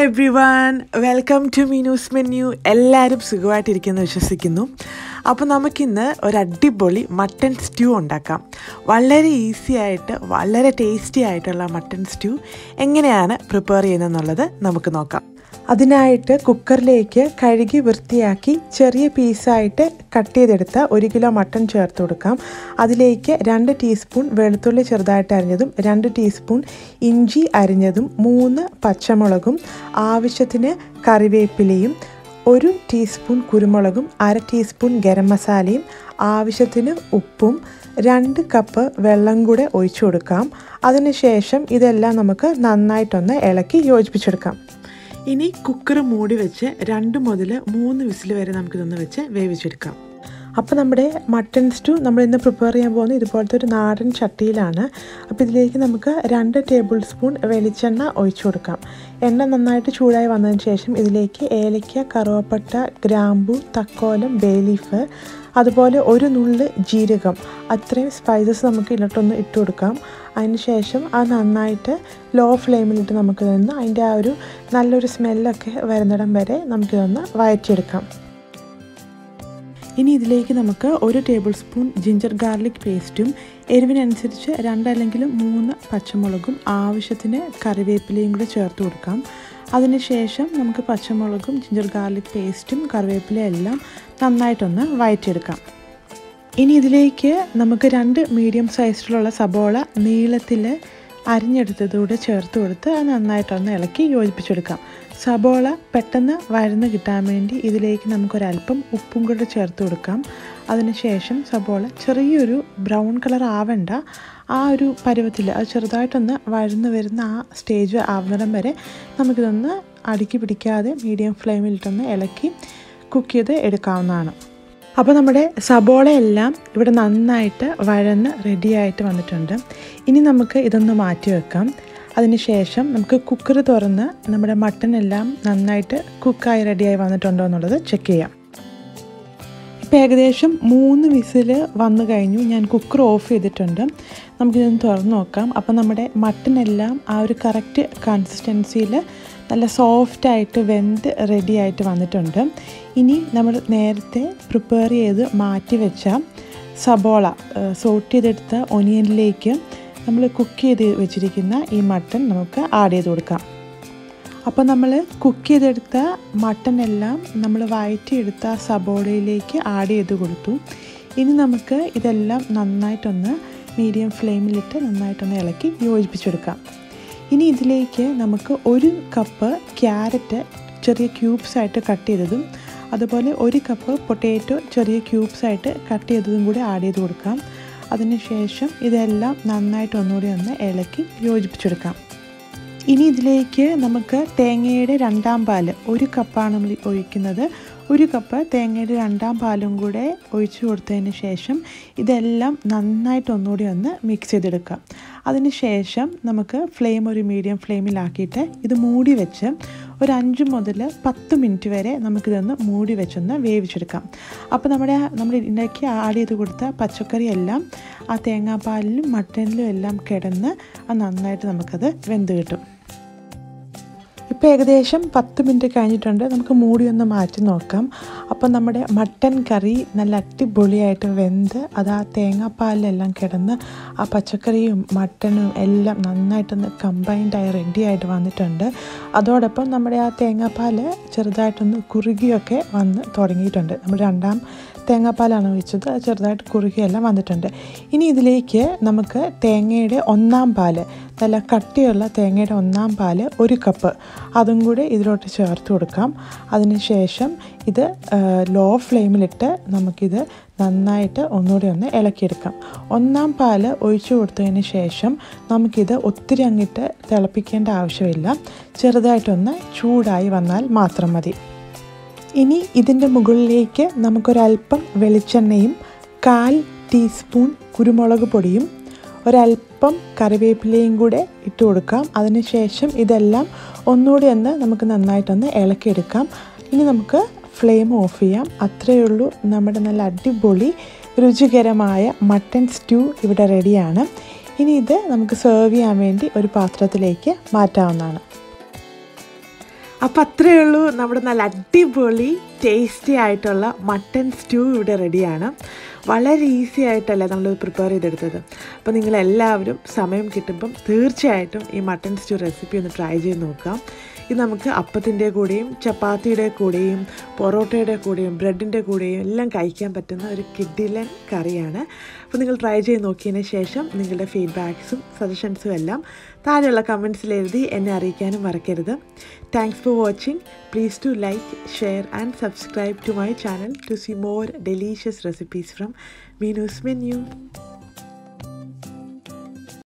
every everyone welcome to Meenu's menu എല്ലാവരും സുഖമായിട്ടിരിക്കുന്നു വിശ്വസിക്കുന്നു അപ്പോൾ നമുക്കിന്ന് ഒരു അടിപൊളി മട്ടൺ സ്റ്റ്യൂ ഉണ്ടാക്കാം വളരെ ഈസി ആയിട്ട് വളരെ ടേസ്റ്റി ആയിട്ടുള്ള മട്ടൺ സ്റ്റ്യൂ എങ്ങനെയാണ് പ്രിപ്പയർ ചെയ്യുന്നതെന്നുള്ളത് നമുക്ക് നോക്കാം അതിനായിട്ട് കുക്കറിലേക്ക് കഴുകി വൃത്തിയാക്കി ചെറിയ പീസായിട്ട് കട്ട് ചെയ്തെടുത്ത ഒരു കിലോ മട്ടൺ ചേർത്ത് കൊടുക്കാം അതിലേക്ക് രണ്ട് ടീസ്പൂൺ വെളുത്തുള്ളി ചെറുതായിട്ട് അരിഞ്ഞതും രണ്ട് ടീസ്പൂൺ ഇഞ്ചി അരിഞ്ഞതും മൂന്ന് പച്ചമുളകും ആവശ്യത്തിന് കറിവേപ്പിലയും ഒരു ടീസ്പൂൺ കുരുമുളകും അര ടീസ്പൂൺ ഗരം മസാലയും ആവശ്യത്തിന് ഉപ്പും രണ്ട് കപ്പ് വെള്ളം കൂടെ ഒഴിച്ചു കൊടുക്കാം അതിനുശേഷം ഇതെല്ലാം നമുക്ക് നന്നായിട്ടൊന്ന് ഇളക്കി യോജിപ്പിച്ചെടുക്കാം ഇനി കുക്കർ മൂടി വെച്ച് രണ്ട് മുതൽ മൂന്ന് വിസിൽ വരെ നമുക്കിതൊന്ന് വെച്ച് വേവിച്ചെടുക്കാം അപ്പോൾ നമ്മുടെ മട്ടൺ സ്റ്റൂ നമ്മൾ ഇന്ന് പ്രിപ്പയർ ചെയ്യാൻ പോകുന്നത് ഇതുപോലത്തെ ഒരു നാടൻ ചട്ടിയിലാണ് അപ്പോൾ ഇതിലേക്ക് നമുക്ക് രണ്ട് ടേബിൾ സ്പൂൺ വെളിച്ചെണ്ണ ഒഴിച്ചു കൊടുക്കാം എണ്ണ നന്നായിട്ട് ചൂടായി വന്നതിന് ശേഷം ഇതിലേക്ക് ഏലക്ക കറുവപ്പട്ട ഗ്രാമ്പു തക്കോലം ബേലീഫ് അതുപോലെ ഒരു നുള്ള് ജീരകം അത്രയും സ്പൈസസ് നമുക്ക് ഇതിലോട്ടൊന്ന് ഇട്ട് കൊടുക്കാം അതിന് ശേഷം അത് നന്നായിട്ട് ലോ ഫ്ലെയിമിലിട്ട് നമുക്ക് നിന്ന് അതിൻ്റെ ആ ഒരു നല്ലൊരു സ്മെല്ലൊക്കെ വരുന്നിടം വരെ നമുക്കിതൊന്ന് വഴറ്റിയെടുക്കാം ഇനി ഇതിലേക്ക് നമുക്ക് ഒരു ടേബിൾ സ്പൂൺ ജിഞ്ചർ ഗാർലിക് പേസ്റ്റും എരിവിനനുസരിച്ച് രണ്ടല്ലെങ്കിൽ മൂന്ന് പച്ചമുളകും ആവശ്യത്തിന് കറിവേപ്പിലയും കൂടെ ചേർത്ത് കൊടുക്കാം അതിനുശേഷം നമുക്ക് പച്ചമുളകും ജിഞ്ചർ ഗാർലിക് പേസ്റ്റും കറിവേപ്പിലയും എല്ലാം നന്നായിട്ടൊന്ന് വഴറ്റിയെടുക്കാം ഇനി ഇതിലേക്ക് നമുക്ക് രണ്ട് മീഡിയം സൈസിലുള്ള സബോള നീളത്തിൽ അരിഞ്ഞെടുത്തതൂടെ ചേർത്ത് കൊടുത്ത് അത് നന്നായിട്ടൊന്ന് ഇളക്കി യോജിപ്പിച്ചെടുക്കാം സബോള പെട്ടെന്ന് വഴന്ന് കിട്ടാൻ വേണ്ടി ഇതിലേക്ക് നമുക്കൊരല്പം ഉപ്പും കൂടെ ചേർത്ത് കൊടുക്കാം അതിനുശേഷം സബോള ചെറിയൊരു ബ്രൗൺ കളർ ആവണ്ട ആ ഒരു പരുവത്തിൽ അത് ചെറുതായിട്ടൊന്ന് വഴന്ന് വരുന്ന ആ സ്റ്റേജ് ആവുന്നിടം വരെ നമുക്കിതൊന്ന് അടുക്കി പിടിക്കാതെ മീഡിയം ഫ്ലെയിമിലിട്ടൊന്ന് ഇളക്കി കുക്ക് ചെയ്ത് എടുക്കാവുന്നതാണ് അപ്പോൾ നമ്മുടെ സബോളയെല്ലാം ഇവിടെ നന്നായിട്ട് വഴന്ന് റെഡിയായിട്ട് വന്നിട്ടുണ്ട് ഇനി നമുക്ക് ഇതൊന്ന് മാറ്റി വെക്കാം അതിനുശേഷം നമുക്ക് കുക്കർ തുറന്ന് നമ്മുടെ മട്ടൻ എല്ലാം നന്നായിട്ട് കുക്കായി റെഡിയായി വന്നിട്ടുണ്ടോ എന്നുള്ളത് ചെക്ക് ചെയ്യാം ഇപ്പോൾ ഏകദേശം മൂന്ന് വിസിൽ വന്നു കഴിഞ്ഞു ഞാൻ കുക്കർ ഓഫ് ചെയ്തിട്ടുണ്ട് നമുക്കിതൊന്ന് തുറന്ന് നോക്കാം അപ്പോൾ നമ്മുടെ മട്ടൻ എല്ലാം ആ ഒരു കറക്റ്റ് കൺസിസ്റ്റൻസിയിൽ നല്ല സോഫ്റ്റായിട്ട് വെന്ത് റെഡി ആയിട്ട് വന്നിട്ടുണ്ട് ഇനി നമ്മൾ നേരത്തെ പ്രിപ്പയർ ചെയ്ത് മാറ്റി വെച്ച സബോള സോട്ട് ചെയ്തെടുത്ത ഒനിയനിലേക്ക് നമ്മൾ കുക്ക് ചെയ്ത് വെച്ചിരിക്കുന്ന ഈ മട്ടൺ നമുക്ക് ആഡ് ചെയ്ത് കൊടുക്കാം അപ്പോൾ നമ്മൾ കുക്ക് ചെയ്തെടുത്ത മട്ടൺ എല്ലാം നമ്മൾ വഴറ്റിയെടുത്ത സബോളയിലേക്ക് ആഡ് ചെയ്ത് കൊടുത്തു ഇനി നമുക്ക് ഇതെല്ലാം നന്നായിട്ടൊന്ന് മീഡിയം ഫ്ലെയിമിലിട്ട് നന്നായിട്ടൊന്ന് ഇളക്കി യോജിപ്പിച്ചെടുക്കാം ഇനി ഇതിലേക്ക് നമുക്ക് ഒരു കപ്പ് ക്യാരറ്റ് ചെറിയ ക്യൂബ്സ് ആയിട്ട് കട്ട് ചെയ്തതും അതുപോലെ ഒരു കപ്പ് പൊട്ടാറ്റോ ചെറിയ ക്യൂബ്സ് ആയിട്ട് കട്ട് ചെയ്തതും കൂടി ആഡ് ചെയ്ത് കൊടുക്കാം അതിനുശേഷം ഇതെല്ലാം നന്നായിട്ട് ഒന്നുകൂടി ഒന്ന് ഇളക്കി യോജിപ്പിച്ചെടുക്കാം ഇനി ഇതിലേക്ക് നമുക്ക് തേങ്ങയുടെ രണ്ടാം പാല് ഒരു കപ്പാണ് നമ്മൾ ഒഴിക്കുന്നത് ഒരു കപ്പ് തേങ്ങയുടെ രണ്ടാം പാലും കൂടെ ഒഴിച്ചു കൊടുത്തതിന് ശേഷം ഇതെല്ലാം നന്നായിട്ട് ഒന്നുകൂടി ഒന്ന് മിക്സ് ചെയ്തെടുക്കാം അതിന് ശേഷം നമുക്ക് ഫ്ലെയിം ഒരു മീഡിയം ഫ്ലെയിമിലാക്കിയിട്ട് ഇത് മൂടി വെച്ച് ഒരു അഞ്ച് മുതൽ പത്ത് മിനിറ്റ് വരെ നമുക്കിതൊന്ന് മൂടി വെച്ചൊന്ന് വേവിച്ചെടുക്കാം അപ്പോൾ നമ്മുടെ നമ്മൾ ഇതിലേക്ക് ആഡ് ചെയ്ത് കൊടുത്ത പച്ചക്കറി എല്ലാം ആ തേങ്ങാപ്പാലിലും മട്ടനിലും എല്ലാം കിടന്ന് അത് നന്നായിട്ട് നമുക്കത് വെന്ത് കിട്ടും ഇപ്പോൾ ഏകദേശം പത്ത് മിനിറ്റ് കഴിഞ്ഞിട്ടുണ്ട് നമുക്ക് മൂടി ഒന്ന് മാറ്റി നോക്കാം അപ്പോൾ നമ്മുടെ മട്ടൻ കറി നല്ല അടിപൊളിയായിട്ട് വെന്ത് അത് ആ തേങ്ങാപ്പാലിലെല്ലാം കിടന്ന് ആ പച്ചക്കറിയും മട്ടനും എല്ലാം നന്നായിട്ടൊന്ന് കമ്പൈൻഡായി റെഡി ആയിട്ട് വന്നിട്ടുണ്ട് അതോടൊപ്പം നമ്മുടെ ആ തേങ്ങാപ്പാൽ ചെറുതായിട്ടൊന്ന് കുറുകിയൊക്കെ വന്ന് തുടങ്ങിയിട്ടുണ്ട് നമ്മൾ രണ്ടാം തേങ്ങാപ്പാലാണ് ഒഴിച്ചത് അത് ചെറുതായിട്ട് കുറുകിയെല്ലാം വന്നിട്ടുണ്ട് ഇനി ഇതിലേക്ക് നമുക്ക് തേങ്ങയുടെ ഒന്നാം പാല് നല്ല കട്ടിയുള്ള തേങ്ങയുടെ ഒന്നാം പാല് ഒരു കപ്പ് അതും കൂടി ഇതിലോട്ട് ചേർത്ത് കൊടുക്കാം അതിനുശേഷം ഇത് ലോ ഫ്ലെയിമിലിട്ട് നമുക്കിത് നന്നായിട്ട് ഒന്നുകൂടി ഒന്ന് ഇളക്കിയെടുക്കാം ഒന്നാം പാല് ഒഴിച്ചു കൊടുത്തതിന് ശേഷം നമുക്കിത് ഒത്തിരി അങ്ങിട്ട് തിളപ്പിക്കേണ്ട ആവശ്യമില്ല ചെറുതായിട്ടൊന്ന് ചൂടായി വന്നാൽ മാത്രം മതി ഇനി ഇതിൻ്റെ മുകളിലേക്ക് നമുക്കൊരല്പം വെളിച്ചെണ്ണയും കാൽ ടീസ്പൂൺ കുരുമുളക് പൊടിയും ഒരല്പം കറിവേപ്പിലയും കൂടെ ഇട്ട് കൊടുക്കാം അതിനുശേഷം ഇതെല്ലാം ഒന്നുകൂടി ഒന്ന് നമുക്ക് നന്നായിട്ടൊന്ന് ഇളക്കിയെടുക്കാം ഇനി നമുക്ക് ഫ്ലെയിം ഓഫ് ചെയ്യാം അത്രയേ ഉള്ളൂ നമ്മുടെ നല്ല അടിപൊളി രുചികരമായ മട്ടൻ സ്റ്റ്യൂ ഇവിടെ റെഡിയാണ് ഇനി ഇത് നമുക്ക് സെർവ് ചെയ്യാൻ വേണ്ടി ഒരു പാത്രത്തിലേക്ക് മാറ്റാവുന്നതാണ് അപ്പോൾ അത്രയേ ഉള്ളൂ നമ്മുടെ നല്ല അടിപൊളി ടേസ്റ്റി ആയിട്ടുള്ള മട്ടൻ സ്റ്റൂ ഇവിടെ റെഡിയാണ് വളരെ ഈസി ആയിട്ടല്ലേ നമ്മൾ പ്രിപ്പയർ ചെയ്തെടുത്തത് അപ്പോൾ നിങ്ങളെല്ലാവരും സമയം കിട്ടുമ്പം തീർച്ചയായിട്ടും ഈ മട്ടൻ സ്റ്റൂ റെസിപ്പി ഒന്ന് ട്രൈ ചെയ്ത് നോക്കാം ഇത് നമുക്ക് അപ്പത്തിൻ്റെ കൂടെയും ചപ്പാത്തിയുടെ കൂടെയും പൊറോട്ടയുടെ കൂടെയും ബ്രെഡിൻ്റെ കൂടെയും എല്ലാം കഴിക്കാൻ പറ്റുന്ന ഒരു കിഡിലൻ കറിയാണ് അപ്പോൾ നിങ്ങൾ ട്രൈ ചെയ്ത് നോക്കിയതിന് ശേഷം നിങ്ങളുടെ ഫീഡ്ബാക്സും സജഷൻസും എല്ലാം താഴെയുള്ള കമൻസിൽ എഴുതി എന്നെ അറിയിക്കാനും മറക്കരുത് thanks for watching please to like share and subscribe to my channel to see more delicious recipes from Meenu's menu